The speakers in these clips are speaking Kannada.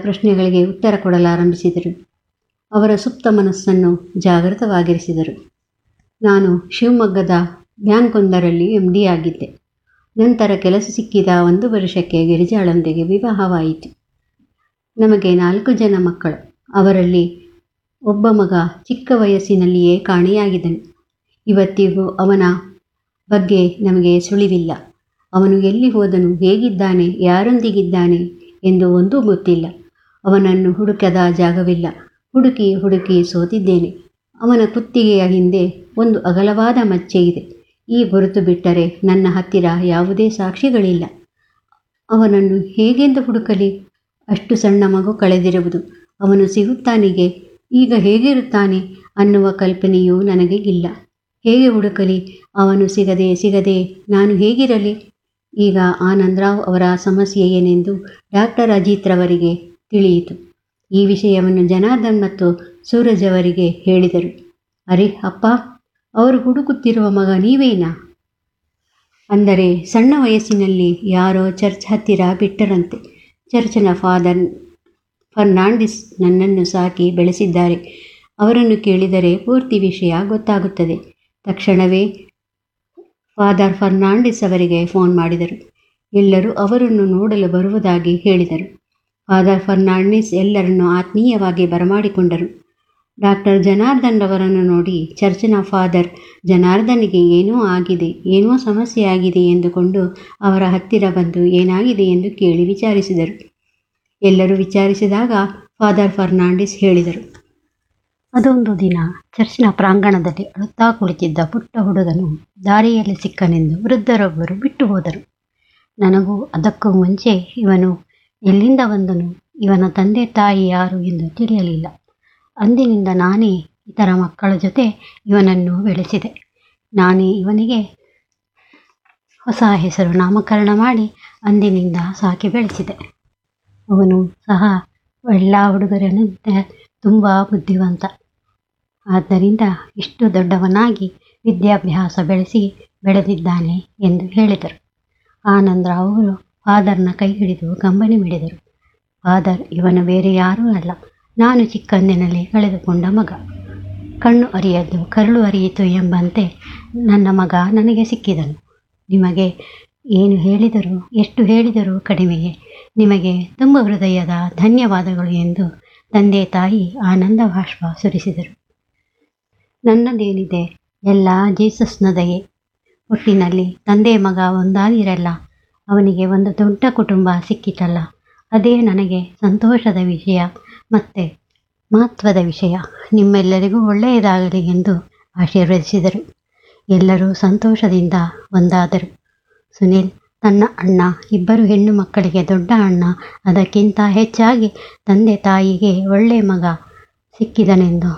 ಪ್ರಶ್ನೆಗಳಿಗೆ ಉತ್ತರ ಕೊಡಲಾರಂಭಿಸಿದರು ಅವರ ಸುಪ್ತ ಮನಸ್ಸನ್ನು ಜಾಗೃತವಾಗಿರಿಸಿದರು ನಾನು ಶಿವಮೊಗ್ಗದ ಬ್ಯಾಂಕೊಂದರಲ್ಲಿ ಎಂ ಡಿ ಆಗಿದ್ದೆ ನಂತರ ಕೆಲಸ ಸಿಕ್ಕಿದ ಒಂದು ವರ್ಷಕ್ಕೆ ಗಿರಿಜಾಳೊಂದಿಗೆ ವಿವಾಹವಾಯಿತು ನಮಗೆ ನಾಲ್ಕು ಜನ ಮಕ್ಕಳು ಅವರಲ್ಲಿ ಒಬ್ಬ ಮಗ ಚಿಕ್ಕ ವಯಸ್ಸಿನಲ್ಲಿಯೇ ಕಾಣೆಯಾಗಿದ್ದನು ಇವತ್ತಿಗೂ ಅವನ ಬಗ್ಗೆ ನಮಗೆ ಸುಳಿವಿಲ್ಲ ಅವನು ಎಲ್ಲಿ ಹೋದನು ಹೇಗಿದ್ದಾನೆ ಯಾರೊಂದಿಗಿದ್ದಾನೆ ಎಂದು ಒಂದೂ ಗೊತ್ತಿಲ್ಲ ಅವನನ್ನು ಹುಡುಕದ ಜಾಗವಿಲ್ಲ ಹುಡುಕಿ ಹುಡುಕಿ ಸೋತಿದ್ದೇನೆ ಅವನ ಕುತ್ತಿಗೆಯ ಹಿಂದೆ ಒಂದು ಅಗಲವಾದ ಮಚ್ಚೆ ಇದೆ ಈ ಗುರುತು ಬಿಟ್ಟರೆ ನನ್ನ ಹತ್ತಿರ ಯಾವುದೇ ಸಾಕ್ಷಿಗಳಿಲ್ಲ ಅವನನ್ನು ಹೇಗೆಂದು ಹುಡುಕಲಿ ಅಷ್ಟು ಸಣ್ಣ ಮಗು ಕಳೆದಿರುವುದು ಅವನು ಸಿಗುತ್ತಾನಿಗೆ ಈಗ ಹೇಗಿರುತ್ತಾನೆ ಅನ್ನುವ ಕಲ್ಪನೆಯೂ ನನಗೆ ಇಲ್ಲ ಹೇಗೆ ಹುಡುಕಲಿ ಅವನು ಸಿಗದೆ ಸಿಗದೆ ನಾನು ಹೇಗಿರಲಿ ಈಗ ಆನಂದರಾವ್ ಅವರ ಸಮಸ್ಯೆ ಏನೆಂದು ಡಾಕ್ಟರ್ ಅಜಿತ್ ರವರಿಗೆ ತಿಳಿಯಿತು ಈ ವಿಷಯವನ್ನು ಜನಾರ್ದನ್ ಮತ್ತು ಸೂರಜ್ ಅವರಿಗೆ ಹೇಳಿದರು ಅರೆ ಅಪ್ಪ ಅವರು ಹುಡುಕುತ್ತಿರುವ ಮಗ ನೀವೇನಾ ಅಂದರೆ ಸಣ್ಣ ವಯಸ್ಸಿನಲ್ಲಿ ಯಾರೋ ಚರ್ಚ್ ಹತ್ತಿರ ಬಿಟ್ಟರಂತೆ ಚರ್ಚಿನ ಫಾದರ್ ಫರ್ನಾಂಡಿಸ್ ನನ್ನನ್ನು ಸಾಕಿ ಬೆಳೆಸಿದ್ದಾರೆ ಅವರನ್ನು ಕೇಳಿದರೆ ಪೂರ್ತಿ ವಿಷಯ ಗೊತ್ತಾಗುತ್ತದೆ ತಕ್ಷಣವೇ ಫಾದರ್ ಫರ್ನಾಂಡಿಸ್ ಅವರಿಗೆ ಫೋನ್ ಮಾಡಿದರು ಎಲ್ಲರೂ ಅವರನ್ನು ನೋಡಲು ಬರುವುದಾಗಿ ಹೇಳಿದರು ಫಾದರ್ ಫರ್ನಾಂಡಿಸ್ ಎಲ್ಲರನ್ನು ಆತ್ಮೀಯವಾಗಿ ಬರಮಾಡಿಕೊಂಡರು ಡಾಕ್ಟರ್ ಜನಾರ್ದನ್ ರವರನ್ನು ನೋಡಿ ಚರ್ಚಿನ ಫಾದರ್ ಜನಾರ್ದನಿಗೆ ಏನೋ ಆಗಿದೆ ಏನೋ ಸಮಸ್ಯೆ ಆಗಿದೆ ಎಂದುಕೊಂಡು ಅವರ ಹತ್ತಿರ ಬಂದು ಏನಾಗಿದೆ ಎಂದು ಕೇಳಿ ವಿಚಾರಿಸಿದರು ಎಲ್ಲರೂ ವಿಚಾರಿಸಿದಾಗ ಫಾದರ್ ಫರ್ನಾಂಡಿಸ್ ಹೇಳಿದರು ಅದೊಂದು ದಿನ ಚರ್ಚಿನ ಪ್ರಾಂಗಣದಲ್ಲಿ ಅಳುತ್ತಾ ಕುಳಿತಿದ್ದ ಪುಟ್ಟ ಹುಡುಗನು ದಾರಿಯಲ್ಲಿ ಸಿಕ್ಕನೆಂದು ವೃದ್ಧರೊಬ್ಬರು ಬಿಟ್ಟು ಹೋದರು ನನಗೂ ಅದಕ್ಕೂ ಮುಂಚೆ ಇವನು ಎಲ್ಲಿಂದ ಬಂದನು ಇವನ ತಂದೆ ತಾಯಿ ಯಾರು ಎಂದು ತಿಳಿಯಲಿಲ್ಲ ಅಂದಿನಿಂದ ನಾನೇ ಇತರ ಮಕ್ಕಳ ಜೊತೆ ಇವನನ್ನು ಬೆಳೆಸಿದೆ ನಾನೇ ಇವನಿಗೆ ಹೊಸ ಹೆಸರು ನಾಮಕರಣ ಮಾಡಿ ಅಂದಿನಿಂದ ಸಾಕಿ ಬೆಳೆಸಿದೆ ಅವನು ಸಹ ಎಲ್ಲ ಹುಡುಗರನಂತೆ ತುಂಬ ಬುದ್ಧಿವಂತ ಆದ್ದರಿಂದ ಇಷ್ಟು ದೊಡ್ಡವನಾಗಿ ವಿದ್ಯಾಭ್ಯಾಸ ಬೆಳೆಸಿ ಬೆಳೆದಿದ್ದಾನೆ ಎಂದು ಹೇಳಿದರು ಆನಂದರಾವ್ ಅವರು ಫಾದರ್ನ ಕೈ ಹಿಡಿದು ಕಂಬನಿ ಮಿಡಿದರು ಫಾದರ್ ಇವನು ಬೇರೆ ಯಾರೂ ಅಲ್ಲ ನಾನು ಚಿಕ್ಕಂದಿನಲ್ಲಿ ಕಳೆದುಕೊಂಡ ಮಗ ಕಣ್ಣು ಅರಿಯದ್ದು ಕರುಳು ಅರಿಯಿತು ಎಂಬಂತೆ ನನ್ನ ಮಗ ನನಗೆ ಸಿಕ್ಕಿದನು ನಿಮಗೆ ಏನು ಹೇಳಿದರೂ ಎಷ್ಟು ಹೇಳಿದರೂ ಕಡಿಮೆಯೇ ನಿಮಗೆ ತುಂಬ ಹೃದಯದ ಧನ್ಯವಾದಗಳು ಎಂದು ತಂದೆ ತಾಯಿ ಆನಂದ ಬಾಷ್ಪ ಸುರಿಸಿದರು ನನ್ನದೇನಿದೆ ಎಲ್ಲ ಜೀಸಸ್ನ ದಯೆ ಒಟ್ಟಿನಲ್ಲಿ ತಂದೆ ಮಗ ಒಂದಾಗಿರಲ್ಲ ಅವನಿಗೆ ಒಂದು ದೊಡ್ಡ ಕುಟುಂಬ ಸಿಕ್ಕಿತಲ್ಲ ಅದೇ ನನಗೆ ಸಂತೋಷದ ವಿಷಯ ಮತ್ತು ಮಹತ್ವದ ವಿಷಯ ನಿಮ್ಮೆಲ್ಲರಿಗೂ ಒಳ್ಳೆಯದಾಗಲಿ ಎಂದು ಆಶೀರ್ವದಿಸಿದರು ಎಲ್ಲರೂ ಸಂತೋಷದಿಂದ ಒಂದಾದರು ಸುನಿಲ್ ತನ್ನ ಅಣ್ಣ ಇಬ್ಬರು ಹೆಣ್ಣು ಮಕ್ಕಳಿಗೆ ದೊಡ್ಡ ಅಣ್ಣ ಅದಕ್ಕಿಂತ ಹೆಚ್ಚಾಗಿ ತಂದೆ ತಾಯಿಗೆ ಒಳ್ಳೆಯ ಮಗ ಸಿಕ್ಕಿದನೆಂದು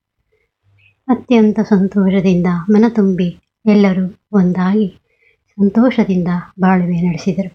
ಅತ್ಯಂತ ಸಂತೋಷದಿಂದ ಮನತುಂಬಿ ಎಲ್ಲರೂ ಒಂದಾಗಿ ಸಂತೋಷದಿಂದ ಬಾಳ್ವೆ ನಡೆಸಿದರು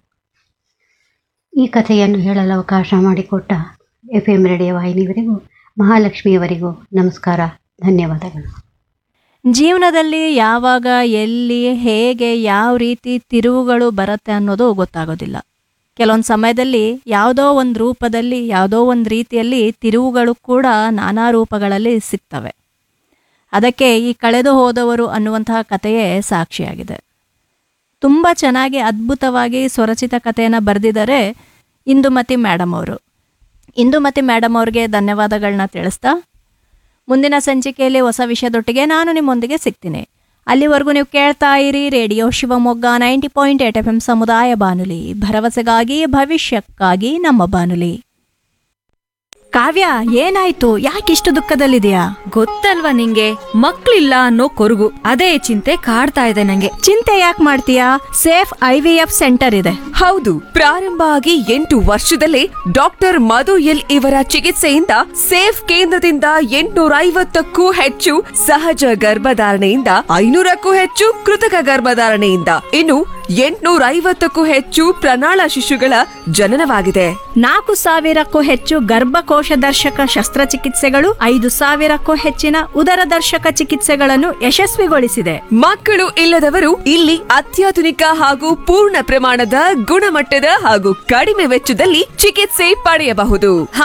ಈ ಕಥೆಯನ್ನು ಹೇಳಲು ಅವಕಾಶ ಮಾಡಿಕೊಟ್ಟ ಎಫ್ ಎಂ ರೇಡಿಯೋ ವಾಹಿನಿಯವರಿಗೂ ಮಹಾಲಕ್ಷ್ಮಿಯವರಿಗೂ ನಮಸ್ಕಾರ ಧನ್ಯವಾದಗಳು ಜೀವನದಲ್ಲಿ ಯಾವಾಗ ಎಲ್ಲಿ ಹೇಗೆ ಯಾವ ರೀತಿ ತಿರುವುಗಳು ಬರುತ್ತೆ ಅನ್ನೋದು ಗೊತ್ತಾಗೋದಿಲ್ಲ ಕೆಲವೊಂದು ಸಮಯದಲ್ಲಿ ಯಾವುದೋ ಒಂದು ರೂಪದಲ್ಲಿ ಯಾವುದೋ ಒಂದು ರೀತಿಯಲ್ಲಿ ತಿರುವುಗಳು ಕೂಡ ನಾನಾ ರೂಪಗಳಲ್ಲಿ ಸಿಗ್ತವೆ ಅದಕ್ಕೆ ಈ ಕಳೆದು ಹೋದವರು ಅನ್ನುವಂತಹ ಕಥೆಯೇ ಸಾಕ್ಷಿಯಾಗಿದೆ ತುಂಬ ಚೆನ್ನಾಗಿ ಅದ್ಭುತವಾಗಿ ಸ್ವರಚಿತ ಕಥೆಯನ್ನು ಬರೆದಿದ್ದಾರೆ ಇಂದುಮತಿ ಮೇಡಮ್ ಅವರು ಇಂದುಮತಿ ಮೇಡಮ್ ಅವ್ರಿಗೆ ಧನ್ಯವಾದಗಳನ್ನ ತಿಳಿಸ್ತಾ ಮುಂದಿನ ಸಂಚಿಕೆಯಲ್ಲಿ ಹೊಸ ವಿಷಯದೊಟ್ಟಿಗೆ ನಾನು ನಿಮ್ಮೊಂದಿಗೆ ಸಿಗ್ತೀನಿ ಅಲ್ಲಿವರೆಗೂ ನೀವು ಕೇಳ್ತಾ ಇರಿ radio Shivamogga ninety point eight F M ಸಮುದಾಯ ಬಾನುಲಿ ಭರವಸೆಗಾಗಿ ಭವಿಷ್ಯಕ್ಕಾಗಿ ನಮ್ಮ ಬಾನುಲಿ ಕಾವ್ಯ ಏನಾಯ್ತು ಯಾಕಿಷ್ಟು ದುಃಖದಲ್ಲಿದೆಯಾ ಗೊತ್ತಲ್ವಾ ನಿಂಗೆ ಮಕ್ಳಿಲ್ಲ ಅನ್ನೋ ಕೊರಗು ಅದೇ ಚಿಂತೆ ಕಾಡ್ತಾ ಇದೆ ನಂಗೆ ಚಿಂತೆ ಯಾಕೆ ಮಾಡ್ತೀಯಾ safe I V F center ಇದೆ ಹೌದು ಪ್ರಾರಂಭ ಆಗಿ ಎಂಟು ವರ್ಷದಲ್ಲೇ ಡಾಕ್ಟರ್ ಮಧು ಎಲ್ ಇವರ ಚಿಕಿತ್ಸೆಯಿಂದ ಸೇಫ್ ಕೇಂದ್ರದಿಂದ ಎಂಟುನೂರ ಐವತ್ತಕ್ಕೂ ಹೆಚ್ಚು ಸಹಜ ಗರ್ಭಧಾರಣೆಯಿಂದ ಐನೂರಕ್ಕೂ ಹೆಚ್ಚು ಕೃತಕ ಗರ್ಭಧಾರಣೆಯಿಂದ ಇನ್ನು ಎಂಟುನೂರ ಐವತ್ತಕ್ಕೂ ಹೆಚ್ಚು ಪ್ರಣಾಳ ಶಿಶುಗಳ ಜನನವಾಗಿದೆ ನಾಲ್ಕು ಸಾವಿರಕ್ಕೂ ಹೆಚ್ಚು ಗರ್ಭಕೋಶ ದರ್ಶಕ ಶಸ್ತ್ರಚಿಕಿತ್ಸೆಗಳು ಐದು ಸಾವಿರಕ್ಕೂ ಹೆಚ್ಚಿನ ಉದರ ದರ್ಶಕ ಚಿಕಿತ್ಸೆಗಳನ್ನು ಯಶಸ್ವಿಗೊಳಿಸಿದೆ ಮಕ್ಕಳು ಇಲ್ಲದವರು ಇಲ್ಲಿ ಅತ್ಯಾಧುನಿಕ ಹಾಗೂ ಪೂರ್ಣ ಪ್ರಮಾಣದ ಗುಣಮಟ್ಟದ ಹಾಗೂ ಕಡಿಮೆ ವೆಚ್ಚದಲ್ಲಿ ಚಿಕಿತ್ಸೆ ಪಡೆಯಬಹುದು